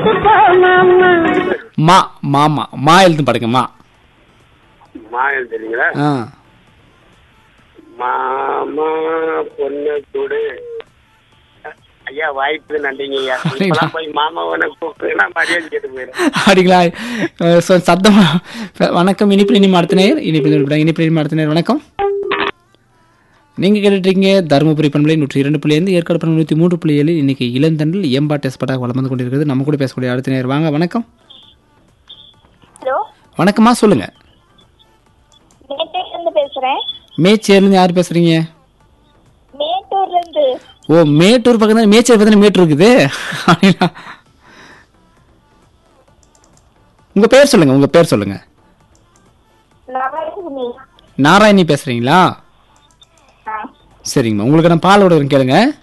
போ மாமா மா மாமா மா எழுத்து பாடுங்க மா மா தெரியுங்களா ஆ மாமா பொண்ணு கூடு ஐயா வாய்ப்பு நன்றிங்க ஐயா இப்பெல்லாம் போய் மாமாவனை கூப்பிட்டுனா மரியாதை கேட்டு போயிடும் அப்படிங்களா அஹ் சொ சத்தமா வணக்கம் இனிப்பு இனிமே அடுத்த நேர் இனிப்பு இனிப்பு இனிப்பு இனிமே அடுத்த நேர் வணக்கம் நீங்க கேட்டுட்டு இருக்கீங்க தருமபுரி பண்பலை நூற்றி இரண்டு புள்ளி ஐந்து ஏற்காடு பண்பலை நூற்றி மூன்று புள்ளி ஏழு இன்னைக்கு இளந்தண்டில் ஏம்பா டெஸ்ட் பட்டாக வளம் வந்து கொண்டிருக்கிறது நம்ம கூட பேசக்கூடிய அடுத்த நேர் வாங்க வணக்கம் ஹலோ வணக்கம்மா சொல்லுங்க மேட்டூர்ல இருந்து பேசுறேன் மேச்சேர்லேருந்து யார் பேசுறீங்க மேட்டூர்ல இருந்து ஓ மேட்டூர் பக்கம் தான் மேச்சேர் பக்கத்தில் மேட்டூர் இருக்குது அப்படிங்களா உங்க பேர் சொல்லுங்க உங்க பேர் சொல்லுங்க நாராயணி நாராயணி பேசுறீங்களா ஆ சரிங்கம்மா உங்களுக்கு நான் பால் விடுறேன் கேளுங்க